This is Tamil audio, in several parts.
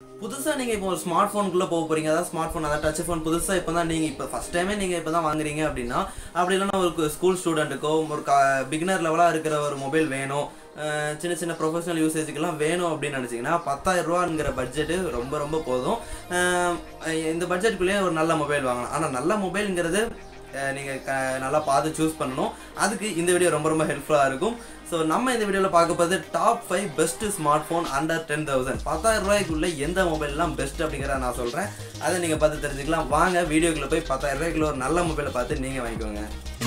புதுசாக நீங்கள் இப்போ ஒரு ஸ்மார்ட் ஃபோனுக்குள்ளே போக போகிறீங்க அதாவது ஸ்மார்ட் ஃபோன் அதாவது டச் ஃபோன் புதுசாக இப்போ தான் நீங்கள் இப்போ ஃபஸ்ட் டைமே நீங்கள் இப்போ தான் வாங்குறீங்க அப்படின்னா அப்படி இல்லைன்னா ஒரு ஸ்கூல் ஸ்டூடெண்ட்டுக்கோ ஒரு கா பிகினர் லெவலாக இருக்கிற ஒரு மொபைல் வேணும் அஹ் சின்ன சின்ன ப்ரொஃபஷனல் யூசேஜுக்கெல்லாம் வேணும் அப்படின்னு நினச்சிங்கன்னா பத்தாயிரம் ரூபாங்கிற பட்ஜெட்டு ரொம்ப ரொம்ப போதும் அஹ் இந்த பட்ஜெட்டுக்குள்ளேயே ஒரு நல்ல மொபைல் வாங்கலாம் ஆனால் நல்ல மொபைலுங்கிறது நீங்கள் க நல்லா பார்த்து சூஸ் பண்ணணும் அதுக்கு இந்த வீடியோ ரொம்ப ரொம்ப ஹெல்ப்ஃபுல்லாக இருக்கும் ஸோ நம்ம இந்த வீடியோவில் பார்க்க போகிறது top five best smartphone under ten thousand பத்தாயிரம் ரூபாய்க்குள்ள எந்த மொபைல்லாம் பெஸ்ட் அப்படிங்கிறத நான் சொல்கிறேன் அதை நீங்கள் பார்த்து தெரிஞ்சுக்கலாம் வாங்க வீடியோக்குள்ளே போய் பத்தாயிரம் ரூபாய்க்குள்ள ஒரு நல்ல மொபைலை பார்த்து நீங்கள் வாங்கிக்கோங்க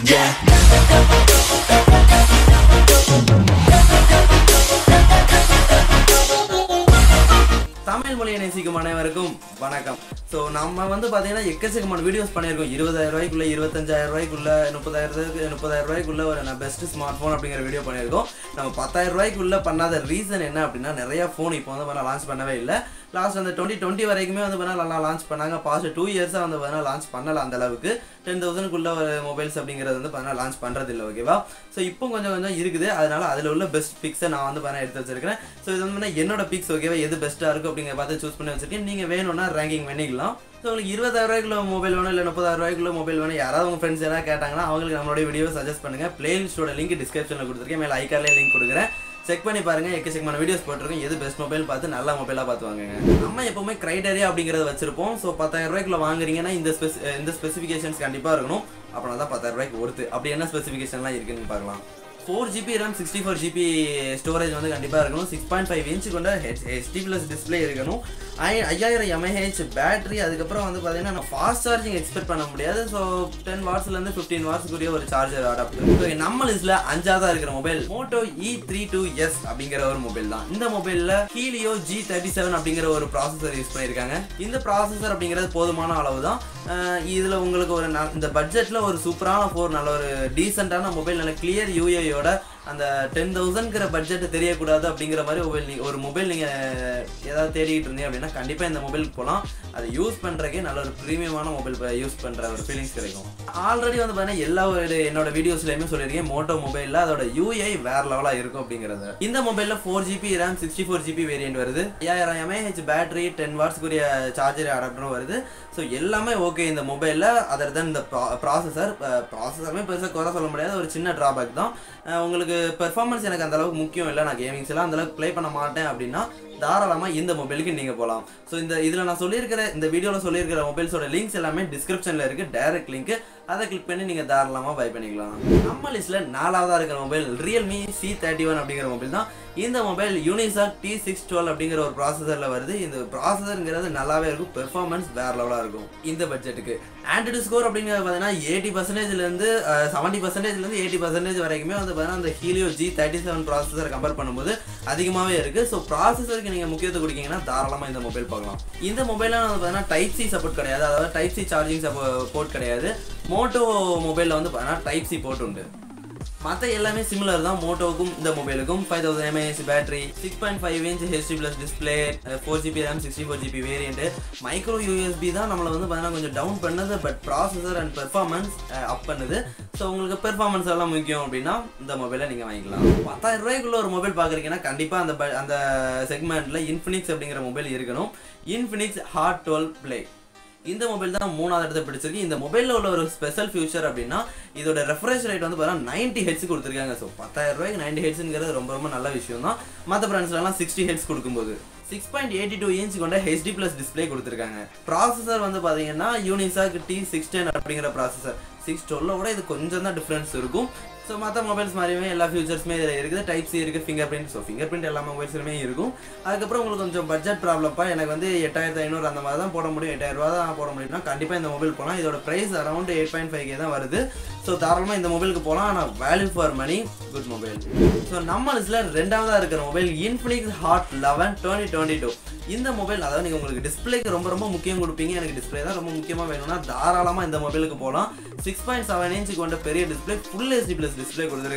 தமிழ் மொழியை நேசிக்கும் அனைவருக்கும் வணக்கம் ஸோ நம்ம வந்து பார்த்தீங்கன்னா எக்கச்சக்கமான வீடியோஸ் பண்ணியிருக்கோம் இருபதாயிரம் ரூபாய்க்குள்ள இருபத்தஞ்சாயிரம் ரூபாய்க்குள்ள முப்பதாயிரத்துக்கு முப்பதாயிரம் ரூபாய்க்குள்ள ஒரு பெஸ்ட் ஸ்மார்ட் ஃபோன் அப்படிங்கிற வீடியோ பண்ணியிருக்கோம் நம்ம பத்தாயிரம் ரூபாய்க்குள்ள பண்ணாத ரீசன் என்ன அப்படின்னா நிறைய ஃபோன் இப்போ வந்து பார்த்தா லான்ச் பண்ணவே இல்லை லாஸ்ட் அந்த டுவெண்ட்டி டுவெண்ட்டி வரைக்குமே வந்து பார்த்தா நல்லா லான்ச் பண்ணாங்க பாஸ்ட் டூ இயர்ஸாக வந்து பார்த்தா லான்ச் பண்ணல அந்த அளவுக்கு டென் தௌசண்ட்குள்ள ஒரு மொபைல்ஸ் அப்படிங்கிறது வந்து பார்த்தா லான்ச் பண்ணுறது இல்லை ஓகேவா ஸோ இப்போ கொஞ்சம் கொஞ்சம் இருக்குது அதனால அதில் உள்ள பெஸ்ட் பிக்ஸை நான் வந்து பார்த்தா எடுத்து வச்சிருக்கேன் ஸோ இது வந்து பார்த்தா என்னோட பிக்ஸ் ஓகேவா எது பெஸ்ட்டாக இருக்கும் அப்படிங்கிற பார்த்து சூஸ் பண்ணி வச்சிருக்கேன் நீங்கள் வேணும்னா ரேங்கிங் பண்ணிக்கலாம் ஸோ உங்களுக்கு இருபதாயிரம் ரூபாய்க்குள்ள மொபைல் வேணும் இல்லை முப்பதாயிரம் ரூபாய்க்குள்ள மொபைல் வேணும் யாராவது உங்கள் ஃப்ரெண்ட்ஸ் யாராவது கேட்டாங்கன்னா அவங்களுக்கு நம்மளுடைய வீடியோ சஜஸ்ட் பண்ணுங்கள் பிளேலிஸ்டோட லிங்க் டிஸ்கிரிப்ஷனில் கொடுத்துருக்கேன் மேலே ஐக்கார்லேயே லிங்க் கொடுக்குறேன் செக் பண்ணி பாருங்க எக்கச்சக்கமான வீடியோஸ் போட்டிருக்கோம் எது பெஸ்ட் மொபைல் பார்த்து நல்ல மொபைலாக பார்த்து வாங்குங்க நம்ம எப்பவுமே கிரைட்டரியா அப்படிங்கறத வச்சிருப்போம் ஸோ பத்தாயிரம் ரூபாய்க்குள்ள வாங்குறீங்கன்னா இந்த ஸ்பெஸ் இந்த ஸ்பெசிஃபிகேஷன்ஸ் கண்டிப்பாக இருக்கணும் அப்படின்னா தான் பத்தாயிரம் ரூபாய்க்கு ஒருத்து அப்படி என்ன ஸ்பெசிஃபிகேஷன்லாம் இருக்குன்னு பார்க்கலாம் four GB RAM sixty four GB storage வந்து கண்டிப்பாக இருக்கணும் சிக்ஸ் பாயிண்ட் ஃபைவ் இன்ச்சு கொண்ட ஹெச்டி ப்ளஸ் டிஸ்பிளே இருக்கணும் ஐ ஐயாயிரம் எம்ஏஹெச் பேட்டரி அதுக்கப்புறம் வந்து பார்த்தீங்கன்னா நான் ஃபாஸ்ட் சார்ஜிங் எக்ஸ்பெக்ட் பண்ண முடியாது ஸோ டென் வாட்ஸ்லேருந்து ஃபிஃப்டீன் வாட்ஸ்க்குரிய ஒரு சார்ஜர் அடாப்டர் ஸோ நம்ம லிஸ்ட்டில் அஞ்சாவதாக இருக்கிற mobile Moto E three two S அப்படிங்கிற ஒரு மொபைல் தான் இந்த மொபைலில் ஹீலியோ ஜி தேர்ட்டி செவன் அப்படிங்கிற ஒரு ப்ராசஸர் யூஸ் பண்ணியிருக்காங்க இந்த ப்ராசஸர் அப்படிங்கிறது போதுமான அளவு தான் இதில் உங்களுக்கு ஒரு ந- இந்த பட்ஜெட்டில் ஒரு சூப்பரான ஃபோர் நல்ல ஒரு டீசெண்டான மொபைல் நல்ல கிளியர் யூஏயோட அந்த டென் தௌசண்ட்ங்கிற பட்ஜெட் தெரியக்கூடாது அப்படிங்கிற மாதிரி மொபைல் நீ ஒரு மொபைல் நீங்கள் ஏதாவது தேடிட்டு இருந்தீங்க அப்படின்னா கண்டிப்பாக இந்த மொபைலுக்கு போகலாம் அதை யூஸ் பண்ணுறக்கே நல்ல ஒரு ப்ரீமியமான மொபைல் யூஸ் பண்ணுற ஒரு ஃபீலிங்ஸ் கிடைக்கும் ஆல்ரெடி வந்து பார்த்தீங்கன்னா எல்லா ஒரு என்னோட வீடியோஸ்லையுமே சொல்லியிருக்கேன் மோட்டோ மொபைலில் அதோட யூஐ வேற லெவலாக இருக்கும் அப்படிங்கிறது இந்த மொபைலில் four GB RAM sixty four GB variant வருது ஐயாயிரம் எம்ஏஹெச் பேட்டரி டென் வாட்ஸ்க்குரிய சார்ஜர் அடாப்டரும் வருது ஸோ எல்லாமே ஓகே இந்த மொபைலில் அதர் தான் இந்த ப்ராசஸர் ப்ராசஸருமே பெருசாக குறை சொல்ல முடியாது ஒரு சின்ன ட்ராபேக் தான் அஹ் உங்களுக்கு பெர்ஃபார்மன்ஸ் எனக்கு அந்த அளவுக்கு முக்கியம் இல்லை நான் கேமிங்ஸ் எல்லாம் அந்த அளவுக்கு ப்ளே பண்ண மாட்டேன் அப்படின்னா தாராளமாக இந்த மொபைலுக்கு நீங்கள் போகலாம் ஸோ இந்த இதில் நான் சொல்லியிருக்கிற இந்த வீடியோவில் சொல்லியிருக்கிற மொபைல்ஸோட லிங்க்ஸ் எல்லாமே டிஸ்கிரிப்ஷனில் இருக்குது டைரக்ட் லிங்க் அதை கிளிக் பண்ணி நீங்கள் தாராளமாக பை பண்ணிக்கலாம் நம்ம லிஸ்ட்டில் நாலாவதாக இருக்கிற mobile Realme C thirty one அப்படிங்கிற மொபைல் தான் இந்த mobile Unisoc T six twelve அப்படிங்கிற ஒரு ப்ராசஸரில் வருது இந்த ப்ராசஸருங்கிறது நல்லாவே இருக்கும் பெர்ஃபார்மன்ஸ் வேற லெவலாக இருக்கும் இந்த பட்ஜெட்டுக்கு ஆண்ட்ராய்டு ஸ்கோர் அப்படிங்கிறது பார்த்தீங்கன்னா எயிட்டி பர்சன்டேஜ்லேருந்து செவன்ட்டி பர்சன்டேஜ்லேருந்து எயிட்டி பர்சன்டேஜ் வரைக்குமே வந்து பார்த்தீங்கன்னா அந்த Helio G thirty seven processor compare பண்ணும்போது அதிகமாகவே இருக்குது ஸோ ப்ராசஸருக்கு நீங்கள் முக்கியத்துவம் கொடுக்கீங்கன்னா தாராளமாக இந்த மொபைல் பார்க்கலாம் இந்த மொபைலில் வந்து பார்த்தீங்கன்னா டைப் சி சப்போர்ட் கிடையாது அதாவது டைப் சி சார்ஜிங் சப்போர்ட் கிடையாது மோட்டோ மொபைலில் வந்து பார்த்தீங்கன்னா டைப் சி போர்ட் உண்டு மற்ற எல்லாமே சிமிலர் தான் மோட்டோவுக்கும் இந்த மொபைலுக்கும் five thousand mAh battery six point five inch HD plus display four GB RAM sixty four GB variant micro USB தான் நம்மளை வந்து பார்த்தீங்கன்னா கொஞ்சம் டவுன் பண்ணுது but processor and performance up பண்ணுது ஸோ உங்களுக்கு பெர்ஃபார்மன்ஸ் எல்லாம் முக்கியம் அப்படின்னா இந்த மொபைலை நீங்கள் வாங்கிக்கலாம் பத்தாயிரம் ரூபாய்க்குள்ள ஒரு மொபைல் பார்க்குறீங்கன்னா கண்டிப்பாக அந்த ப- அந்த செக்மெண்ட்டில் இன்ஃபினிக்ஸ் அப்படிங்கிற மொபைல் இருக்கணும் இன்ஃபினிக்ஸ் ஹார்ட் டுவெல் ப்ளே இந்த மொபைல் தான் மூணாவது இடத்த பிடிச்சிருக்கு இந்த மொபைலில் உள்ள ஒரு ஸ்பெஷல் ஃபியூச்சர் அப்படின்னா இதோட ரெஃப்ரெஷ் ரேட் வந்து பார்த்தீங்கன்னா நைன்டி ஹெட்ஸ் கொடுத்துருக்காங்க ஸோ பத்தாயிரம் ரூபாய்க்கு நைன்டி ஹெட்ஸுங்கிறது ரொம்ப ரொம்ப நல்ல விஷயம் தான் மற்ற பிராண்ட்ஸ்லாம் சிக்ஸ்டி ஹெட்ஸ் கொடுக்கும்போது six point eighty two inch கொண்ட ஹெச்டி ப்ளஸ் டிஸ்பிளே கொடுத்துருக்காங்க ப்ராசஸர் வந்து பார்த்தீங்கன்னா யூனிசாக் டி சிக்ஸ் டென் அப்படிங்கிற ப்ராசஸர் சிக்ஸ் டுவெல்ல விட இது கொஞ்சம் தான் டிஃப்ரென்ஸ் இருக்கும் ஸோ மற்ற மொபைல்ஸ் மாதிரியுமே எல்லா ஃபியூச்சர்ஸுமே இதில் இருக்குது டைப் சி இருக்குது fingerprint so fingerprint எல்லா மொபைல்ஸ்லுமே இருக்கும் அதுக்கப்புறம் உங்களுக்கு கொஞ்சம் பட்ஜெட் ப்ராப்ளம்ப்பா எனக்கு வந்து எட்டாயிரத்து ஐநூறு அந்த மாதிரி தான் போட முடியும் எட்டாயிரம் ரூபா தான் போட முடியும்னா கண்டிப்பாக இந்த மொபைல் போகலாம் இதோட price around eight point five K தான் வருது ஸோ தாராளமாக இந்த மொபைலுக்கு போகலாம் ஆனால் value for money good mobile so நம்ம லிஸ்ட்டில் ரெண்டாவதாக இருக்கிற mobile Infinix Hot eleven twenty twenty two இந்த மொபைல் அதாவது நீங்கள் உங்களுக்கு டிஸ்பிளேக்கு ரொம்ப ரொம்ப முக்கியம் கொடுப்பீங்க எனக்கு டிஸ்பிளே தான் ரொம்ப முக்கியமாக வேணும்னா தாராளமாக இந்த மொபைலுக்கு போகலாம் சிக்ஸ் பாயிண்ட் செவன் இன்ச்சு கொண்ட பெரிய display full HD plus display கொடுத்துருக்காங்க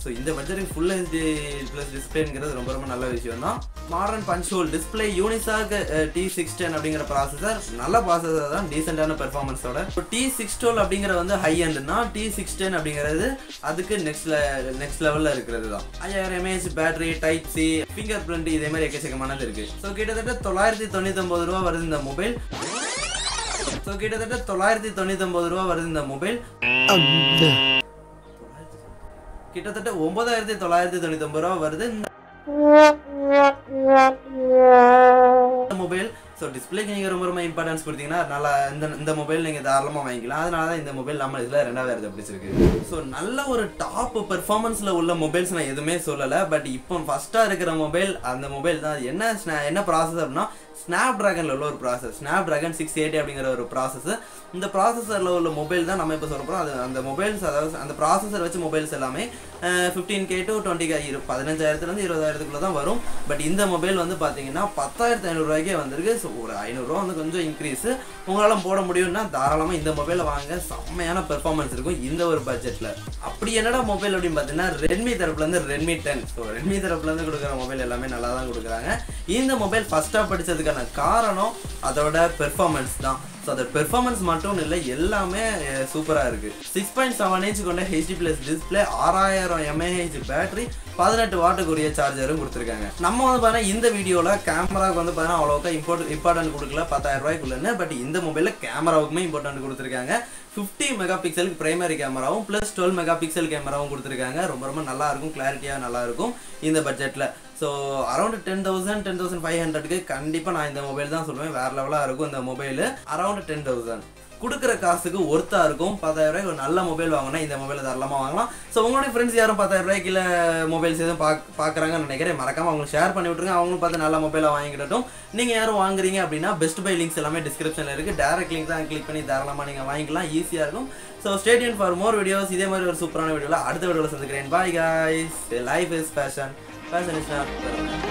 ஸோ இந்த பட்ஜெட்டுக்கு ஃபுல் ஹெச்டி ப்ளஸ் டிஸ்பிளேங்கிறது ரொம்ப ரொம்ப நல்ல விஷயம் தான் modern punch hole display Unisoc T six ten அப்படிங்கிற ப்ராசஸர் நல்ல ப்ராசஸர் தான் டீசெண்டான பெர்ஃபார்மன்ஸோட இப்போ டி சிக்ஸ் டுவெல் அப்படிங்கிற வந்து ஹை எண்ட்னா டி சிக்ஸ் டென் அப்படிங்கிறது அதுக்கு நெக்ஸ்ட் நெக்ஸ்ட் லெவலில் இருக்கிறது தான் ஐயாயிரம் mAh battery type C fingerprint இதே மாதிரி எக்கச்சக்கமானது இருக்கு ஸோ கிட்டத்தட்ட தொள்ளாயிரத்தி தொண்ணூத்தொம்பது ரூபா வருது இந்த மொபைல் ஸோ கிட்டத்தட்ட தொள்ளாயிரத்தி தொண்ணூத்தொம்பது ரூபா வருது இந்த மொபைல் கிட்டத்தட்ட ஒன்பதாயிரத்தி தொள்ளாயிரத்தி தொண்ணூத்தொம்பது ரூபா வருது இந்த மொபைல் ஸோ டிஸ்பிளேக்கு நீங்கள் ரொம்ப ரொம்ப இம்பார்ட்டன்ஸ் கொடுத்தீங்கன்னா நல்லா இந்த இந்த மொபைல் நீங்கள் தாராளமாக வாங்கிக்கலாம் அதனால தான் இந்த மொபைல் நம்ம இதில் ரெண்டாவது இடத்த பிடிச்சிருக்கு ஸோ நல்ல ஒரு டாப் பெர்ஃபார்மன்ஸில் உள்ள மொபைல்ஸ் நான் எதுவுமே சொல்லலை பட் இப்போ ஃபஸ்ட்டாக இருக்கிற மொபைல் அந்த மொபைல் தான் அது என்ன ஸ்னா- என்ன ப்ராசஸ் அப்படின்னா ஸ்னாப் ட்ராகனில் உள்ள ஒரு process Snapdragon six eighty அப்படிங்கிற ஒரு ப்ராசஸ் இந்த ப்ராசஸரில் உள்ள மொபைல் தான் நம்ம இப்போ சொல்ல போகிறோம் அது அந்த மொபைல்ஸ் அதாவது அந்த ப்ராசஸர் வச்சு மொபைல்ஸ் எல்லாமே fifteen K to twenty K இரு பதினஞ்சாயிரத்துலேருந்து இருபதாயிரத்துக்குள்ள தான் வரும் பட் இந்த மொபைல் வந்து பார்த்தீங்கன்னா பத்தாயிரத்து ஐநூறுரூவாய்க்கே வந்திருக்கு ஸோ ஒரு ஐநூறுரூவா வந்து கொஞ்சம் இன்க்ரீஸ் உங்களால் போட முடியும்னா தாராளமாக இந்த மொபைலை வாங்க செம்மையான பெர்ஃபார்மன்ஸ் இருக்கும் இந்த ஒரு பட்ஜெட்டில் அப்படி என்னடா மொபைல் அப்படின்னு பார்த்தீங்கன்னா ரெட்மி தரப்புலேருந்து ரெட்மி டென் ஸோ ரெட்மி தரப்புலேருந்து கொடுக்குற மொபைல் எல்லாமே நல்லா தான் கொடுக்குறாங்க இந்த மொபைல் ஃபஸ்ட்டாக படித்ததுக்கான காரணம் அதோட பெர்ஃபார்மன்ஸ் தான் ஸோ அதோட பெர்ஃபார்மன்ஸ் மட்டும் இல்லை எல்லாமே சூப்பராக இருக்குது சிக்ஸ் பாயிண்ட் செவன் இன்ச் கொண்ட ஹெச்டி ப்ளஸ் டிஸ்பிளே ஆறாயிரம் எம்ஏஹெச் பேட்டரி பதினெட்டு வாட்டுக்குரிய சார்ஜரும் கொடுத்துருக்காங்க நம்ம வந்து பார்த்தீங்கன்னா இந்த வீடியோவில் கேமராவுக்கு வந்து பார்த்தீங்கன்னா அவ்வளோக்கா இம்பார்ட் இம்பார்ட்டன்ட் கொடுக்கல பத்தாயிரம் ரூபாய்க்குள்ளன்னு பட் இந்த மொபைலில் கேமராவுக்குமே இம்பார்ட்டன்ட் கொடுத்துருக்காங்க ஃபிஃப்டி மெகா பிக்சலுக்கு பிரைமரி கேமராவும் ப்ளஸ் டுவெல் மெகா பிக்சல் கேமராவும் கொடுத்துருக்காங்க ரொம்ப ரொம்ப நல்லா இருக்கும் கிளாரிட்டியாக நல்லா இருக்கும் இந்த பட்ஜெட்டில் so around ten thousand ten thousand five ஹண்ட்ரட்க்கு கண்டிப்பாக நான் இந்த மொபைல் தான் சொல்லுவேன் வேறு லெவலாக இருக்கும் இந்த மொபைல் அரௌண்ட் டென் தௌசண்ட் கொடுக்குற காசுக்கு ஒர்த்தாக இருக்கும் பத்தாயிரம் ரூபாய்க்கு ஒரு நல்ல மொபைல் வாங்கினா இந்த மொபைலை தாராளமாக வாங்கலாம் ஸோ உங்களுடைய ஃப்ரெண்ட்ஸ் யாரும் பத்தாயிரம் ரூபாய்க்கு இல்லை மொபைல்ஸ் எதுவும் பாக் பார்க்குறாங்கன்னு நினைக்கிறேன் மறக்காம அவங்களுக்கு ஷேர் பண்ணி விட்ருங்க அவங்களும் பார்த்து நல்ல மொபைலாக வாங்கிக்கிட்டட்டும் நீங்கள் யாரும் வாங்குறீங்க அப்படின்னா பெஸ்ட் பை லிங்க்ஸ் எல்லாமே டிஸ்கிரிப்ஷனில் இருக்குது டேரக்ட் லிங்க் தான் கிளிக் பண்ணி தாராளமாக நீங்கள் வாங்கிக்கலாம் ஈஸியாக இருக்கும் so stay tuned for more videos இதே மாதிரி ஒரு சூப்பரான வீடியோவில் அடுத்த வீடியோவில் சந்திக்கிறேன் bye guys life is fashion fashion is not